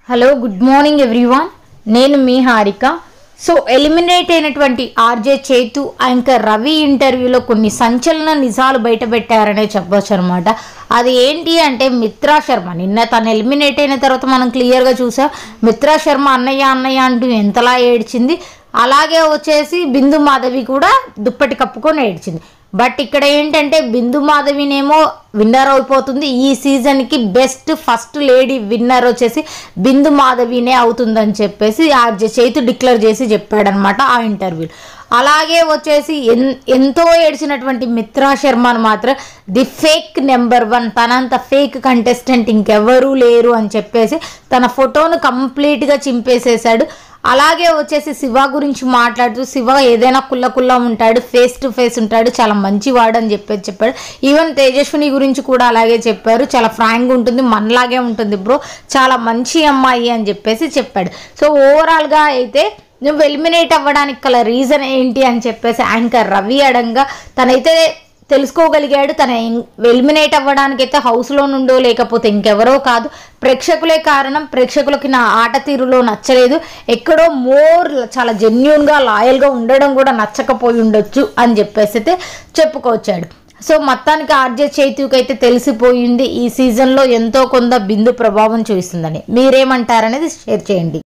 hello good morning everyone నేను మీ Harika so eliminate అయినటువంటి ఆర్జే చేతు యాంకర్ రవి ఇంటర్వ్యూలో కొన్ని సంచలన నిజాలు బయటపెట్టారనే చెప్పొచ్చు అనమాట అది ఏంటి అంటే మిత్రా శర్మ నిన్న తను ఎలిమినేట్ అయిన తర్వాత మనం క్లియర్గా చూసాం మిత్రా శర్మ అన్నయ్య అన్నయ్య అంటూ ఎంతలా ఏడ్చింది అలాగే వచ్చేసి బిందు మాధవి కూడా దుప్పటి కప్పుకొని ఏడ్చింది బట్ ఇక్కడ ఏంటంటే బిందు మాధవినేమో విన్నర్ అయిపోతుంది ఈ సీజన్కి బెస్ట్ ఫస్ట్ లేడీ విన్నర్ వచ్చేసి బిందు మాధవినే అవుతుందని చెప్పేసి ఆర్జే చేతు డిక్లేర్ చేసి చెప్పాడనమాట ఆ ఇంటర్వ్యూలో అలాగే వచ్చేసి ఎన్ ఎంతో ఏడ్చినటువంటి మిత్రా శర్మను మాత్రం ది ఫేక్ నెంబర్ వన్ తనంత ఫేక్ కంటెస్టెంట్ ఇంకెవరూ లేరు అని చెప్పేసి తన ఫోటోను కంప్లీట్గా చింపేసేశాడు అలాగే వచ్చేసి శివ గురించి మాట్లాడుతూ శివ ఏదైనా కుల్ల కుల్ల ఉంటాడు ఫేస్ టు ఫేస్ ఉంటాడు చాలా మంచివాడు అని చెప్పేసి చెప్పాడు ఈవెన్ తేజస్విని గురించి కూడా అలాగే చెప్పారు చాలా ఫ్రాంక్ ఉంటుంది మనలాగే ఉంటుంది బ్రో చాలా మంచి అమ్మాయి అని చెప్పేసి చెప్పాడు సో ఓవరాల్గా అయితే నువ్వు ఎలిమినేట్ అవ్వడానికి గల రీజన్ ఏంటి అని చెప్పేసి యాంకర్ రవి అడంగా తనైతే తెలుసుకోగలిగాడు తన ఎలిమినేట్ అవ్వడానికి అయితే హౌస్లో నుండో లేకపోతే ఇంకెవరో కాదు ప్రేక్షకులే కారణం ప్రేక్షకులకి నా ఆట తీరులో నచ్చలేదు ఎక్కడో మోర్ చాలా జెన్యున్గా లాయల్గా ఉండడం కూడా నచ్చకపోయి ఉండొచ్చు అని చెప్పేసి అయితే చెప్పుకొచ్చాడు సో మొత్తానికి ఆర్జే చైతూకి అయితే తెలిసిపోయింది ఈ సీజన్లో ఎంతో కొంత బిందు ప్రభావం చూపిస్తుందని మీరేమంటారనేది షేర్ చేయండి